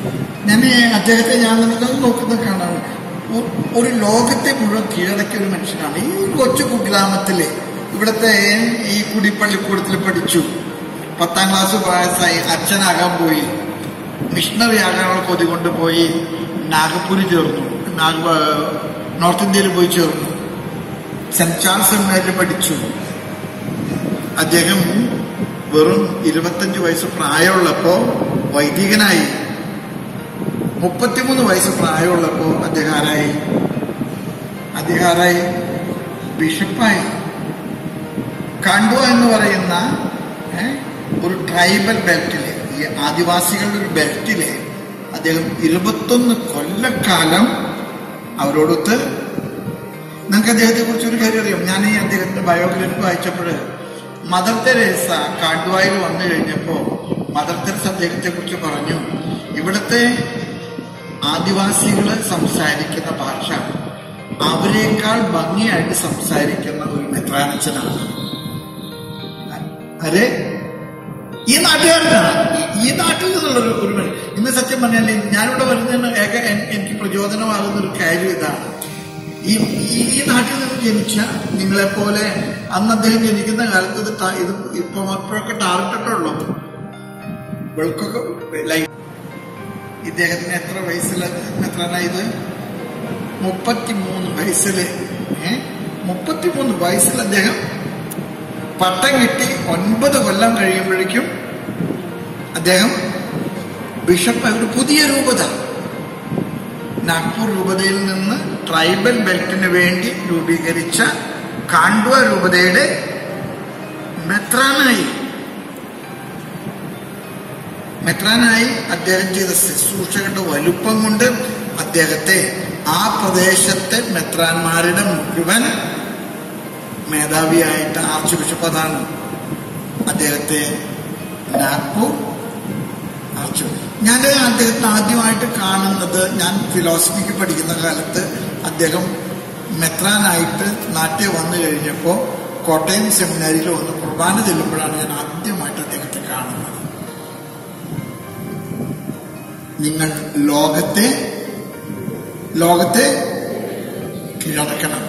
ഞാൻ അദ്ദേഹത്തെ ഞാൻ നിങ്ങൾ നോക്കുന്ന കാണാണ് ഒ- ഒരു ലോകത്തെ മുഴുവൻ കീഴടക്കിയ ഒരു മനുഷ്യനാണ് ഈ കൊച്ചു കുഗ്രാമത്തില് ഇവിടുത്തെ ഈ കുടിപ്പള്ളിക്കൂടത്തിൽ പഠിച്ചു പത്താം ക്ലാസ് പാസ്സായി അച്ഛനാകാൻ പോയി മിഷണറി ആകാനുള്ള കൊതി കൊണ്ടുപോയി നാഗപ്പൂര് ചേർന്നു നാഗ് നോർത്ത് ഇന്ത്യയിൽ പോയി ചേർന്നു സെന്റ് ചാൾസ് സെമിനാരിൽ പഠിച്ചു അദ്ദേഹം വെറും ഇരുപത്തഞ്ച് വയസ്സ് പ്രായമുള്ളപ്പോ വൈദികനായി മുപ്പത്തിമൂന്ന് വയസ്സ് പ്രായമുള്ളപ്പോ അദ്ദേഹം ആരായി അദ്ദേഹം ആരായി ബിഷപ്പായി കാണ്ടുവ എന്ന് പറയുന്ന ഏ, ഒരു ട്രൈബൽ ബെൽറ്റില് ഈ ആദിവാസികളുടെ ഒരു ബെൽറ്റില് അദ്ദേഹം ഇരുപത്തൊന്ന് കൊല്ലക്കാലം അവരോടൊത്ത് നിങ്ങൾക്ക് അദ്ദേഹത്തെ കുറിച്ച് ഒരു കാര്യം അറിയാം ഞാൻ ഈ അദ്ദേഹത്തിന്റെ ബയോഗ്രഫി വായിച്ചപ്പോൾ മദർ തെരേസ കാണ്ടുവായിൽ വന്നു കഴിഞ്ഞപ്പോ മദർ തെരേസ അദ്ദേഹത്തെ കുറിച്ച് പറഞ്ഞു ഇവിടുത്തെ ആദിവാസികള് സംസാരിക്കുന്ന ഭാഷ അവരെക്കാൾ ഭംഗിയായിട്ട് സംസാരിക്കുന്ന ഒരു മെത്രാനച്ചനാണ് അരെ ഈ നാട്ടുകാരനാണ് ഈ- ഈ നാട്ടിൽ നിന്നുള്ള ഒരു ഒരു മനുഷ്യൻ. ഇന്ന് സത്യം പറഞ്ഞാൽ ഞാനിവിടെ വരുന്നതിന് ഏക എൻ- എനിക്ക് പ്രചോദനമാകുന്ന ഒരു കാര്യം ഇതാണ് ഈ ഈ- ഈ നാട്ടിൽ നിന്ന് ജനിച്ച നിങ്ങളെപ്പോലെ അന്ന് അദ്ദേഹം ജനിക്കുന്ന കാലത്ത് ഇത് ടാ- ഇത് ഇപ്പൊ അപ്പോഴൊക്കെ ടാർഗറ്റുള്ളൂ വെളുക്കൊക്കെ ലൈറ്റ് ഇദ്ദേഹത്തിന് എത്ര വയസ്സിൽ എത്രനായത് മുപ്പത്തിമൂന്ന് വയസ്സില് ഏ മുപ്പത്തിമൂന്ന് വയസ്സിൽ അദ്ദേഹം പട്ടം കിട്ടി ഒൻപത് കൊല്ലം കഴിയുമ്പോഴേക്കും അദ്ദേഹം ബിഷപ്പ് ഒരു പുതിയ രൂപത നാഗ്പൂർ രൂപതയിൽ നിന്ന് ട്രൈബൽ ബെൽറ്റിന് വേണ്ടി രൂപീകരിച്ച കാണ്ഡുവ രൂപതയുടെ മെത്രാനായി മെത്രാനായി അദ്ദേഹം ചെയ്ത ശുശ്രൂഷകളുടെ വലുപ്പം കൊണ്ട് അദ്ദേഹത്തെ ആ പ്രദേശത്തെ മെത്രാന്മാരുടെ മുഴുവൻ മേധാവിയായിട്ട് ആർച്ച് ബിഷപ്പ് അതാണ് അദ്ദേഹത്തെ നാഗ്പൂർ ആർച്ച് ഞാൻ അദ്ദേഹത്തെ ആദ്യമായിട്ട് കാണുന്നത് ഞാൻ ഫിലോസഫിക്ക് പഠിക്കുന്ന കാലത്ത് അദ്ദേഹം മെത്രാനായിട്ട് നാട്ടിൽ വന്നു കഴിഞ്ഞപ്പോൾ കോട്ടയം സെമിനാരിയിൽ വന്ന് കുർബാന ചെല്ലുമ്പോഴാണ് ഞാൻ ആദ്യമായിട്ട് അദ്ദേഹത്തെ കാണുന്നത് നിങ്ങൾ ലോകത്തെ ലോകത്തെ കീഴടക്കണം